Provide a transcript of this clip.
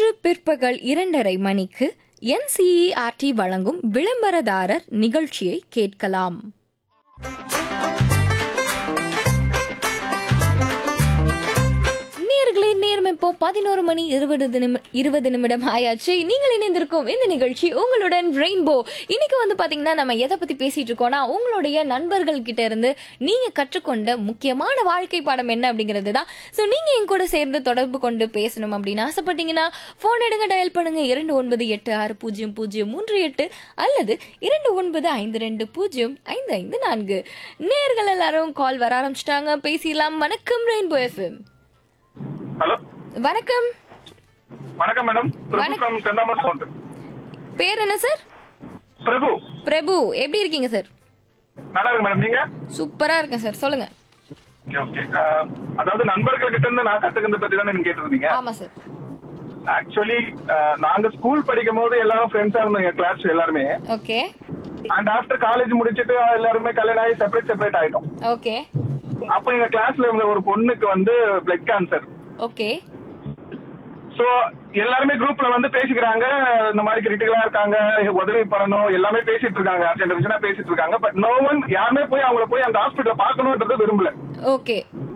இன்று பிற்பகல் இரண்டரை மணிக்கு என்சிஇஆர்டி வழங்கும் விளம்பரதாரர் நிகழ்ச்சியை கேட்கலாம் நேர்களே நேரம் இப்போ பதினோரு மணி இருபது நிமி இருபது நிமிடம் ஆயாச்சு நீங்கள் இணைந்திருக்கும் இந்த நிகழ்ச்சி உங்களுடன் ரெயின்போ இன்னைக்கு வந்து பாத்தீங்கன்னா நம்ம எதை பத்தி பேசிட்டு இருக்கோம்னா உங்களுடைய நண்பர்கள் கிட்ட இருந்து நீங்க கற்றுக்கொண்ட முக்கியமான வாழ்க்கை பாடம் என்ன அப்படிங்கிறது தான் ஸோ நீங்க என் கூட சேர்ந்து தொடர்பு கொண்டு பேசணும் அப்படின்னு ஆசைப்பட்டீங்கன்னா போன் எடுங்க டயல் பண்ணுங்க இரண்டு ஒன்பது எட்டு ஆறு பூஜ்ஜியம் பூஜ்ஜியம் மூன்று எட்டு அல்லது இரண்டு ஒன்பது ஐந்து ரெண்டு பூஜ்ஜியம் ஐந்து ஐந்து நான்கு நேர்கள் எல்லாரும் கால் வர ஆரம்பிச்சிட்டாங்க பேசிடலாம் வணக்கம் ரெயின்போ எஃப்எம் ஹலோ வணக்கம் வணக்கம் மேடம் பிரபு வணக்கம். ஃப்ரம் செந்தாமர் சவுண்ட் பேர் என்ன சார் பிரபு பிரபு எப்படி இருக்கீங்க சார் நல்லா இருக்கு மேடம் நீங்க சூப்பரா இருக்கேன் சார் சொல்லுங்க ஓகே ஓகே அதாவது நண்பர்கள் கிட்ட இருந்து நான் கத்துக்கிறது பத்தி தானே நீங்க கேட்டிருந்தீங்க ஆமா சார் ஆக்சுவலி நாங்க ஸ்கூல் படிக்கும் போது எல்லாரும் ஃப்ரெண்ட்ஸா இருந்தோம் கிளாஸ் எல்லாருமே ஓகே அண்ட் ஆஃப்டர் காலேஜ் முடிச்சிட்டு எல்லாருமே கல்யாணம் ஆகி செப்பரேட் செப்பரேட் ஆயிட்டோம் ஓகே அப்போ எங்க கிளாஸ்ல இருந்த ஒரு பொண்ணுக்கு வந்து பிளட் கேன்சர் ஓகே சோ எல்லாருமே குரூப்ல வந்து பேசிக்கிறாங்க இந்த மாதிரி கிரிட்டிக்கலா இருக்காங்க உதவி பண்ணணும் எல்லாமே பேசிட்டு இருக்காங்க அர்ஜென்ட் பேசிட்டு இருக்காங்க பட் நோ ஒன் யாருமே போய் அவங்கள போய் அந்த ஹாஸ்பிட்டல பார்க்கணும்ன்றது விரும்பல ஓகே